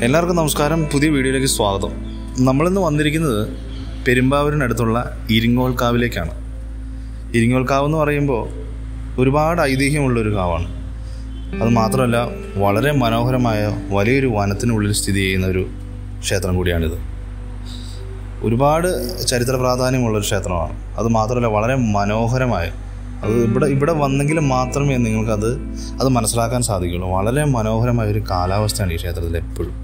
എല്ലാവർക്കും നമസ്കാരം പുതിയ വീഡിയോയിലേക്ക് സ്വാഗതം നമ്മളിന്ന് വന്നിരിക്കുന്നത് പെരുമ്പാവൂരിനടുത്തുള്ള ഇരിങ്ങോൾക്കാവിലേക്കാണ് ഇരിങ്ങോൾക്കാവ് എന്ന് പറയുമ്പോൾ ഒരുപാട് ഐതിഹ്യമുള്ളൊരു കാവാണ് അത് മാത്രമല്ല വളരെ മനോഹരമായ വലിയൊരു വനത്തിനുള്ളിൽ സ്ഥിതി ചെയ്യുന്ന ഒരു ക്ഷേത്രം കൂടിയാണിത് ഒരുപാട് ചരിത്ര പ്രാധാന്യമുള്ളൊരു ക്ഷേത്രമാണ് അത് മാത്രമല്ല വളരെ മനോഹരമായ അത് ഇവിടെ ഇവിടെ വന്നെങ്കിൽ മാത്രമേ നിങ്ങൾക്കത് അത് മനസ്സിലാക്കാൻ സാധിക്കുള്ളൂ വളരെ മനോഹരമായ ഒരു കാലാവസ്ഥയാണ് ഈ ക്ഷേത്രത്തിൽ എപ്പോഴും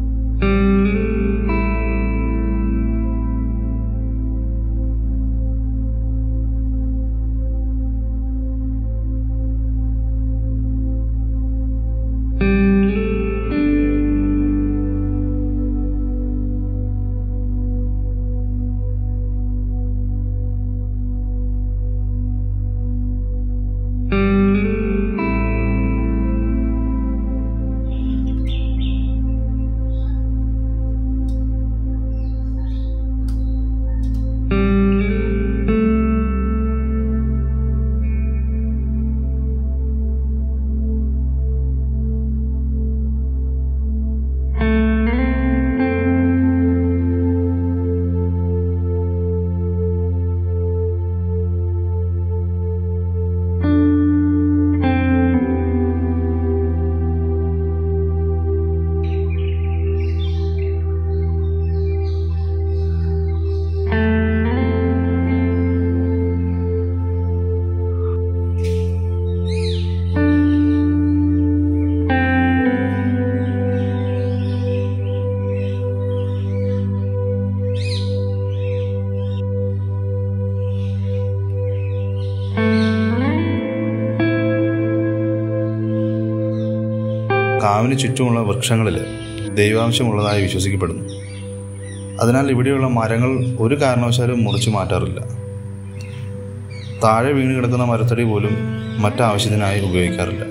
കാവിന് ചുറ്റുമുള്ള വൃക്ഷങ്ങളിൽ ദൈവാംശമുള്ളതായി വിശ്വസിക്കപ്പെടുന്നു അതിനാൽ ഇവിടെയുള്ള മരങ്ങൾ ഒരു കാരണവശാലും മുറിച്ചു മാറ്റാറില്ല താഴെ വീണ് കിടക്കുന്ന മരത്തടി പോലും മറ്റാവശ്യത്തിനായി ഉപയോഗിക്കാറില്ല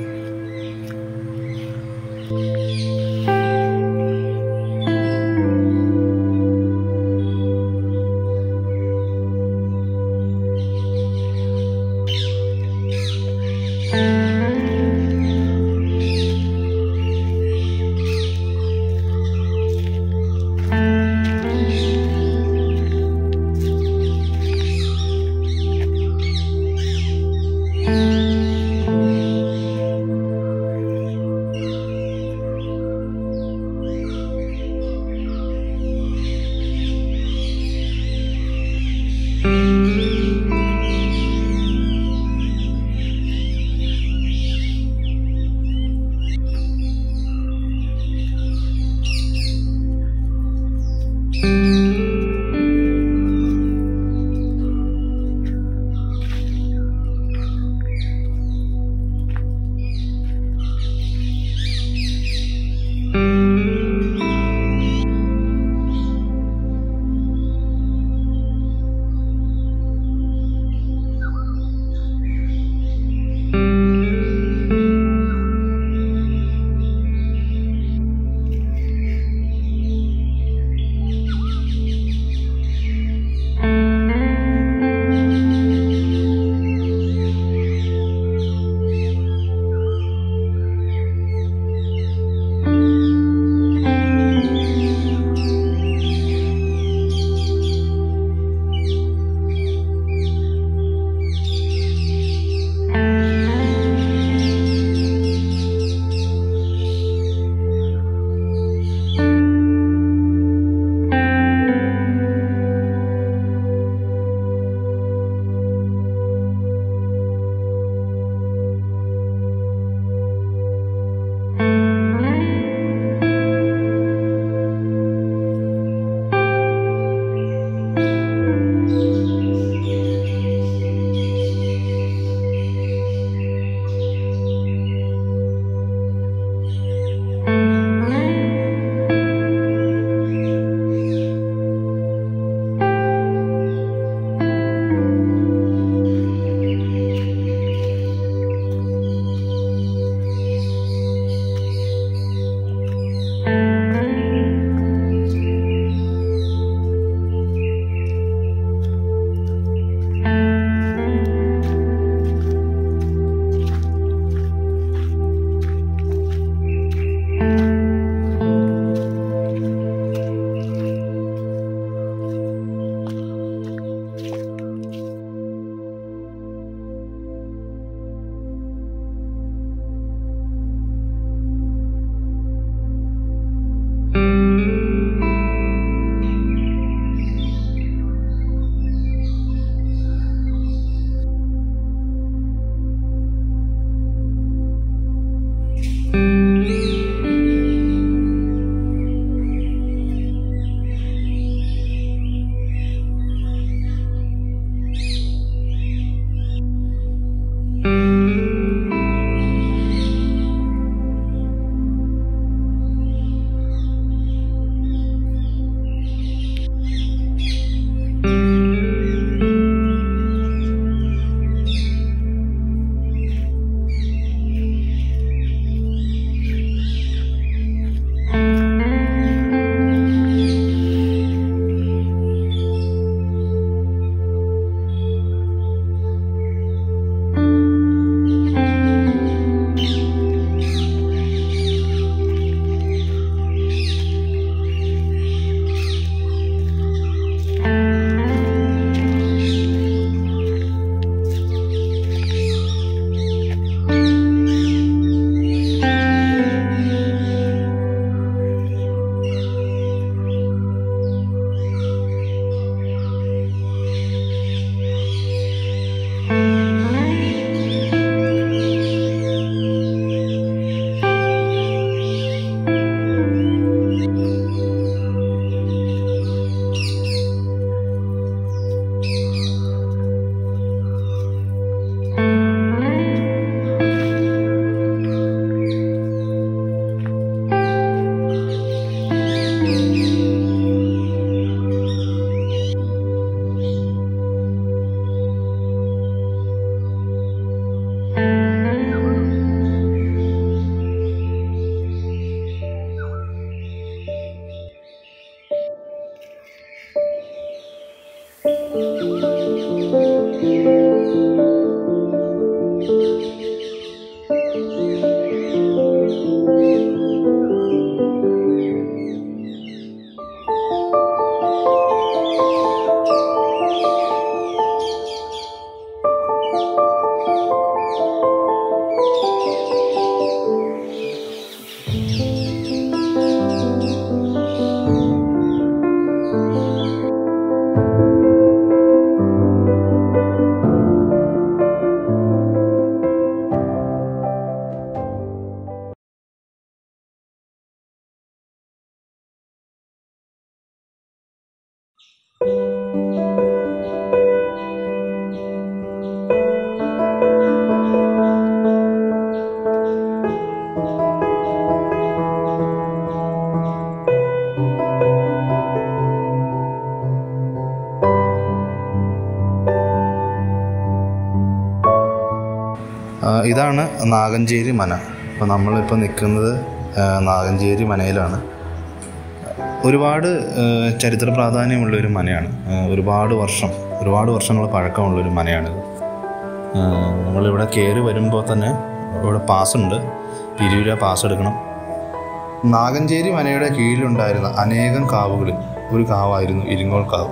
ആ, ഇതാണ് നാഗഞ്ചേരി മന അപ്പോൾ നമ്മളിപ്പോൾ നിൽക്കുന്നത് ആ, നാഗഞ്ചേരി മനയിലാണ് ഒരുപാട് ആ, ചരിത്ര പ്രാധാന്യമുള്ള ഒരു മനയാണ് ആ, ഒരുപാട് വർഷം ഒരുപാട് വർഷങ്ങൾ പഴക്കമുള്ളൊരു മനയാണിത് ആ, നമ്മളിവിടെ കയറി വരുമ്പോൾ തന്നെ ഇവിടെ പാസ്സുണ്ട് ഇരുപത് രൂപ പാസ് എടുക്കണം നാഗഞ്ചേരി മനയുടെ കീഴിലുണ്ടായിരുന്ന അനേകം കാവുകളിൽ ഒരു കാവായിരുന്നു ഇരിങ്ങോൾ കാവ്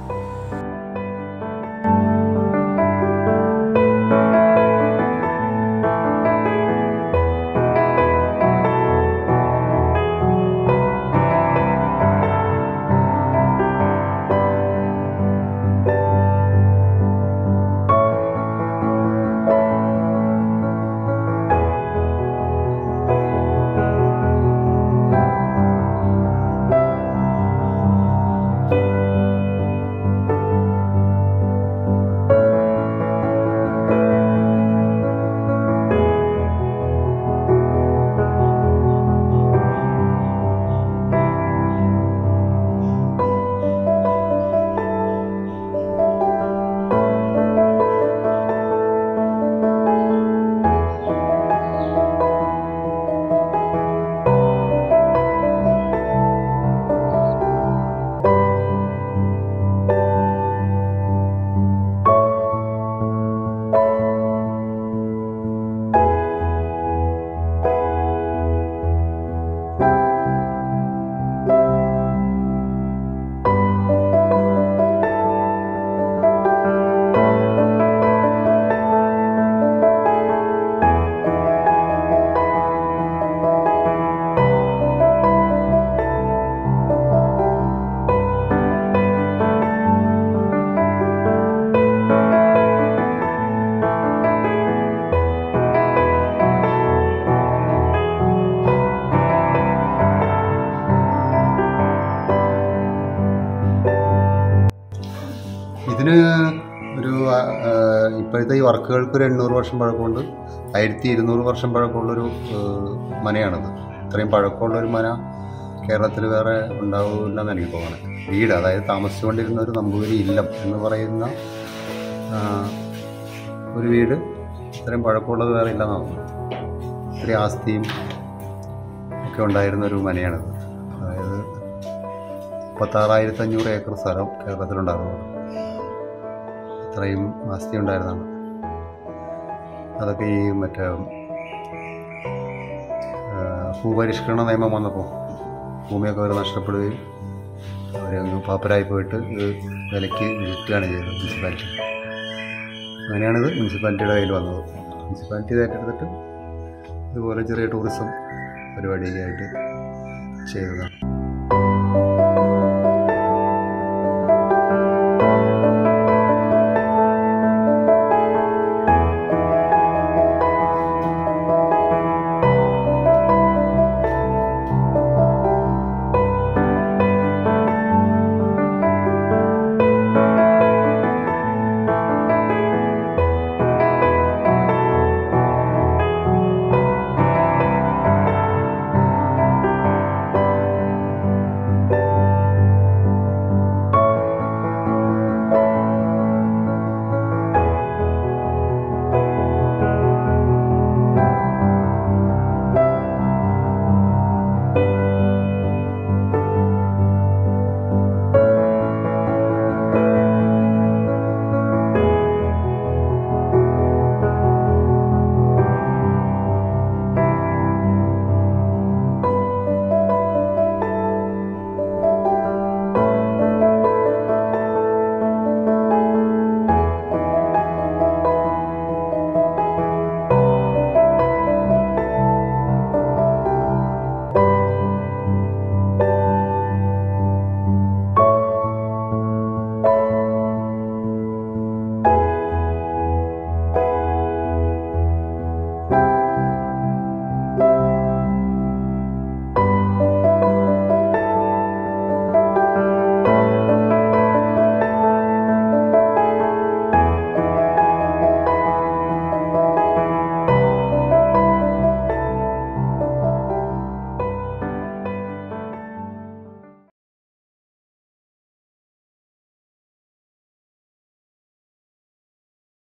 ഇതിന് ഒരു ആ, ആ, ഇപ്പോഴത്തെ ഈ വർക്കുകൾക്ക് ഒരു എണ്ണൂറ് വർഷം പഴക്കമുണ്ട് ആയിരത്തി ഇരുന്നൂറ് വർഷം പഴക്കമുള്ളൊരു ആ, മനയാണിത് ഇത്രയും പഴക്കമുള്ളൊരു മന കേരളത്തിൽ വേറെ ഉണ്ടാവില്ലെന്ന് എനിക്ക് തോന്നുന്നത് വീട് അതായത് താമസിച്ചുകൊണ്ടിരുന്ന ഒരു നമ്പൂതിരി ഇല്ലം എന്ന് പറയുന്ന ആ, ഒരു വീട് ഇത്രയും പഴക്കമുള്ളത് വേറെ ഇല്ലെന്ന് തോന്നുന്നു ഇത്രയും ആസ്തിയും ഒക്കെ ഉണ്ടായിരുന്ന ഒരു മനയാണിത് അതായത് മുപ്പത്താറായിരത്തി അഞ്ഞൂറ് ഏക്കർ സ്ഥലം കേരളത്തിലുണ്ടായിരുന്നു അത്രയും ആസ്തി ഉണ്ടായിരുന്നതാണ് അതൊക്കെ ഈ മറ്റേ ആ, ഭൂപരിഷ്കരണ നിയമം വന്നപ്പോൾ ഭൂമിയൊക്കെ അവർ നഷ്ടപ്പെടുകയും അവരങ്ങ് പാപ്പരായി പോയിട്ട് ഇത് വിലയ്ക്ക് വിൽക്കുകയാണ് ചെയ്തത് മുനിസിപ്പാലിറ്റി അങ്ങനെയാണിത് മുനിസിപ്പാലിറ്റിയുടെ കയ്യിൽ വന്നത് മുനിസിപ്പാലിറ്റി ഇത് ഏറ്റെടുത്തിട്ട് ഇതുപോലെ ചെറിയ ടൂറിസം പരിപാടിയൊക്കെ ആയിട്ട് ചെയ്തതാണ്